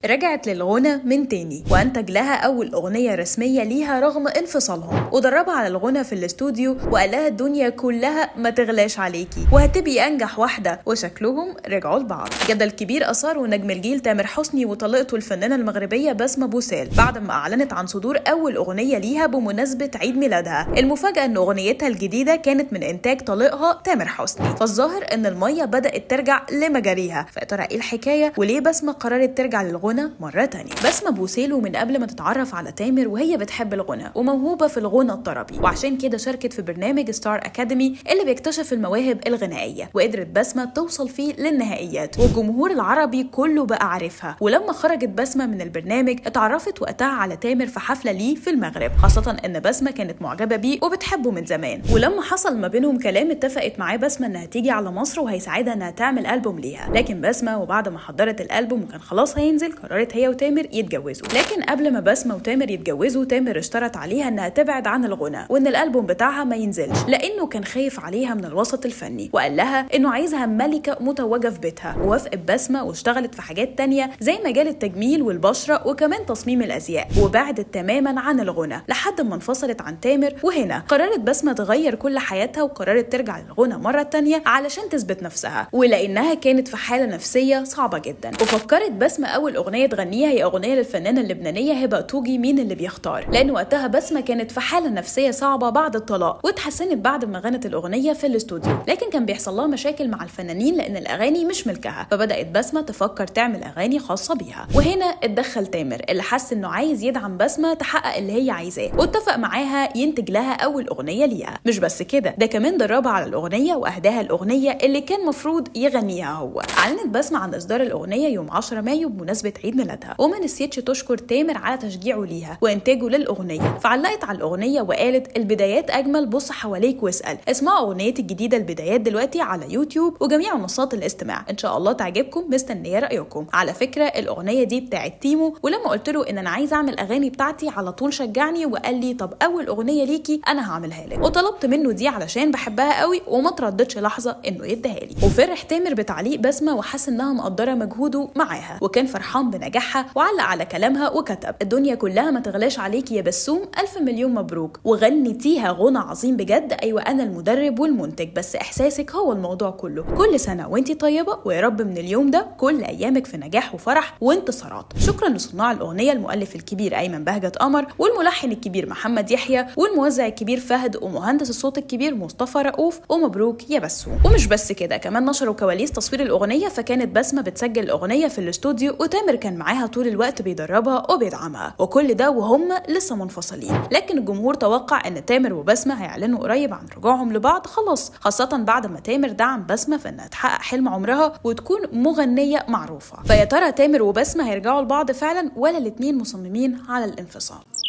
رجعت للغنى من تاني وانتج لها اول اغنيه رسميه ليها رغم انفصالهم ودربها على الغنى في الاستوديو وقال لها الدنيا كلها ما تغلاش عليكي وهتبقي انجح واحده وشكلهم رجعوا لبعض جدل كبير اثاره نجم الجيل تامر حسني وطليقته الفنانه المغربيه بسمه بوسال بعد ما اعلنت عن صدور اول اغنيه ليها بمناسبه عيد ميلادها المفاجاه ان اغنيتها الجديده كانت من انتاج طليقها تامر حسني فالظاهر ان الميه بدات ترجع لمجاريها فيا ترى ايه الحكايه وليه بسمه قررت ترجع للغنى مرة تانية بسمة بوسيلو من قبل ما تتعرف على تامر وهي بتحب الغنى وموهوبة في الغنى الطربي وعشان كده شاركت في برنامج ستار أكاديمي اللي بيكتشف المواهب الغنائية وقدرت بسمة توصل فيه للنهائيات والجمهور العربي كله بقى عارفها ولما خرجت بسمة من البرنامج اتعرفت وقتها على تامر في حفلة ليه في المغرب خاصة ان بسمة كانت معجبة بيه وبتحبه من زمان ولما حصل ما بينهم كلام اتفقت معاه بسمة انها تيجي على مصر وهيساعدها انها تعمل ألبوم ليها لكن بسمة وبعد ما حضرت الألبوم وكان خلاص هينزل قررت هي وتامر يتجوزوا لكن قبل ما بسمه وتامر يتجوزوا تامر اشترط عليها انها تبعد عن الغنى وان الالبوم بتاعها ما ينزلش لانه كان خايف عليها من الوسط الفني وقال لها انه عايزها ملكه متوجه في بيتها ووافقت بسمه واشتغلت في حاجات تانية زي مجال التجميل والبشره وكمان تصميم الازياء وبعدت تماما عن الغنى لحد ما انفصلت عن تامر وهنا قررت بسمه تغير كل حياتها وقررت ترجع للغنى مره تانية علشان تثبت نفسها ولانها كانت في حاله نفسيه صعبه جدا وفكرت بسمه اول اغنيه تغنيها هي اغنيه للفنانه اللبنانيه هبه توجي مين اللي بيختار لان وقتها بسمه كانت في حاله نفسيه صعبه بعد الطلاق واتحسنت بعد ما غنت الاغنيه في الاستوديو لكن كان بيحصل لها مشاكل مع الفنانين لان الاغاني مش ملكها فبدات بسمه تفكر تعمل اغاني خاصه بيها وهنا اتدخل تامر اللي حس انه عايز يدعم بسمه تحقق اللي هي عايزاه واتفق معاها ينتج لها اول اغنيه ليها مش بس كده ده كمان دربها على الاغنيه واهداها الاغنيه اللي كان مفروض يغنيها هو اعلنت بسمه عن اصدار الاغنيه يوم 10 مايو بمناسبه عيد ميلادها وما نسيتش تشكر تامر على تشجيعه ليها وانتاجه للاغنيه فعلقت على الاغنيه وقالت البدايات اجمل بص حواليك واسال اسمعوا اغنيتي الجديده البدايات دلوقتي على يوتيوب وجميع منصات الاستماع ان شاء الله تعجبكم مستنيه رايكم على فكره الاغنيه دي بتاعت تيمو ولما قلت له ان انا عايز اعمل اغاني بتاعتي على طول شجعني وقال لي طب اول اغنيه ليكي انا هعملها لك وطلبت منه دي علشان بحبها قوي وما ترددش لحظه انه يديها لي وفرح تامر بتعليق بسمه وحس انها مقدره مجهوده معاها وكان فرحان بنجاحها وعلق على كلامها وكتب الدنيا كلها ما تغلاش عليكي يا بسوم ألف مليون مبروك وغنيتيها غنى عظيم بجد أيوة أنا المدرب والمنتج بس إحساسك هو الموضوع كله كل سنة وانتي طيبة ويا رب من اليوم ده كل أيامك في نجاح وفرح وانتصارات شكرا لصناع الأغنية المؤلف الكبير أيمن بهجت قمر والملحن الكبير محمد يحيى والموزع الكبير فهد ومهندس الصوت الكبير مصطفى رؤوف ومبروك يا بسوم ومش بس كده كمان نشروا كواليس تصوير الأغنية فكانت بسمة بتسجل الأغنية في الاستوديو وتامر كان معاها طول الوقت بيدربها وبيدعمها وكل ده وهم لسه منفصلين لكن الجمهور توقع ان تامر وبسمه هيعلنوا قريب عن رجوعهم لبعض خلاص خاصه بعد ما تامر دعم بسمه في انها تحقق حلم عمرها وتكون مغنيه معروفه فيا ترى تامر وبسمه هيرجعوا لبعض فعلا ولا الاتنين مصممين على الانفصال